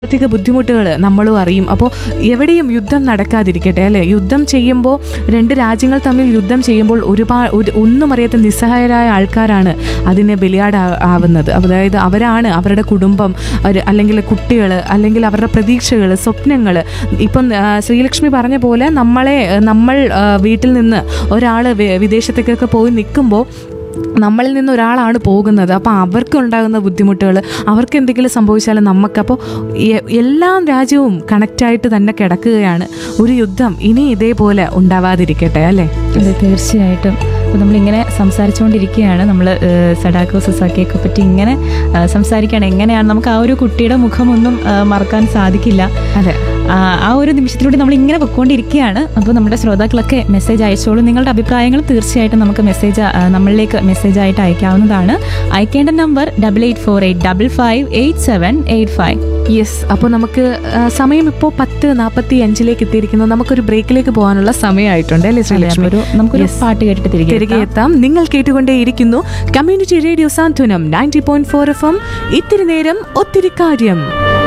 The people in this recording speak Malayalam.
സാമ്പത്തിക ബുദ്ധിമുട്ടുകൾ നമ്മളും അറിയും അപ്പോൾ എവിടെയും യുദ്ധം നടക്കാതിരിക്കട്ടെ അല്ലേ യുദ്ധം ചെയ്യുമ്പോൾ രണ്ട് രാജ്യങ്ങൾ തമ്മിൽ യുദ്ധം ചെയ്യുമ്പോൾ ഒരുപാട് ഒരു ഒന്നും അറിയാത്ത നിസ്സഹായരായ ആൾക്കാരാണ് അതിനെ ബലിയാട് ആവുന്നത് അതായത് അവരാണ് അവരുടെ കുടുംബം ഒരു- അല്ലെങ്കിൽ കുട്ടികൾ അല്ലെങ്കിൽ അവരുടെ പ്രതീക്ഷകൾ സ്വപ്നങ്ങൾ ഇപ്പം ആ, ശ്രീലക്ഷ്മി പറഞ്ഞ പോലെ നമ്മളെ ആ, നമ്മൾ ആ, വീട്ടിൽ നിന്ന് ഒരാൾ വിദേശത്തേക്കൊക്കെ പോയി നിൽക്കുമ്പോൾ നമ്മളിൽ നിന്ന് ഒരാളാണ് പോകുന്നത് അപ്പോൾ അവർക്ക് ഉണ്ടാകുന്ന ബുദ്ധിമുട്ടുകൾ അവർക്ക് എന്തെങ്കിലും സംഭവിച്ചാലും നമുക്കപ്പോൾ എ- എല്ലാ രാജ്യവും കണക്റ്റായിട്ട് തന്നെ കിടക്കുകയാണ് ഒരു യുദ്ധം ഇനി ഇതേപോലെ ഉണ്ടാവാതിരിക്കട്ടെ അല്ലേ അതെ തീർച്ചയായിട്ടും അപ്പോൾ നമ്മളിങ്ങനെ സംസാരിച്ചുകൊണ്ടിരിക്കുകയാണ് നമ്മൾ സഡാക്കോ സുസാക്കിയൊക്കെ പറ്റി ഇങ്ങനെ ആ, സംസാരിക്കുകയാണ് എങ്ങനെയാണ് നമുക്ക് ആ ഒരു കുട്ടിയുടെ മുഖമൊന്നും ആ, മറക്കാൻ സാധിക്കില്ല അതെ ആ, ആ ഒരു നിമിഷത്തിലൂടെ നമ്മൾ ഇങ്ങനെ പൊയ്ക്കൊണ്ടിരിക്കുകയാണ് അപ്പോൾ നമ്മുടെ ശ്രോതാക്കളൊക്കെ മെസ്സേജ് അയച്ചോളൂ നിങ്ങളുടെ അഭിപ്രായങ്ങൾ തീർച്ചയായിട്ടും നമുക്ക് മെസ്സേജ് ആ, നമ്മളിലേക്ക് മെസ്സേജ് ആയിട്ട് അയക്കാവുന്നതാണ് അയക്കേണ്ട number double eight four eight double five eight seven eight five yes അപ്പോൾ നമുക്ക് ആ, സമയം ഇപ്പോൾ പത്ത് നാൽപ്പത്തി അഞ്ചിലേക്ക് എത്തിയിരിക്കുന്നു നമുക്കൊരു ബ്രേക്കിലേക്ക് പോകാനുള്ള സമയമായിട്ടുണ്ട് അല്ലേ ശ്രീലക്ഷ്മി ഒരു നമുക്കൊരു Yes. പാട്ട് കേട്ടിട്ട് തിരികെ തിരികെ എത്താം. എത്താം നിങ്ങൾ കേട്ടുകൊണ്ടേയിരിക്കുന്നു community radio Santhwanam ninety point four F M ഇത്തിരി നേരം ഒത്തിരി കാര്യം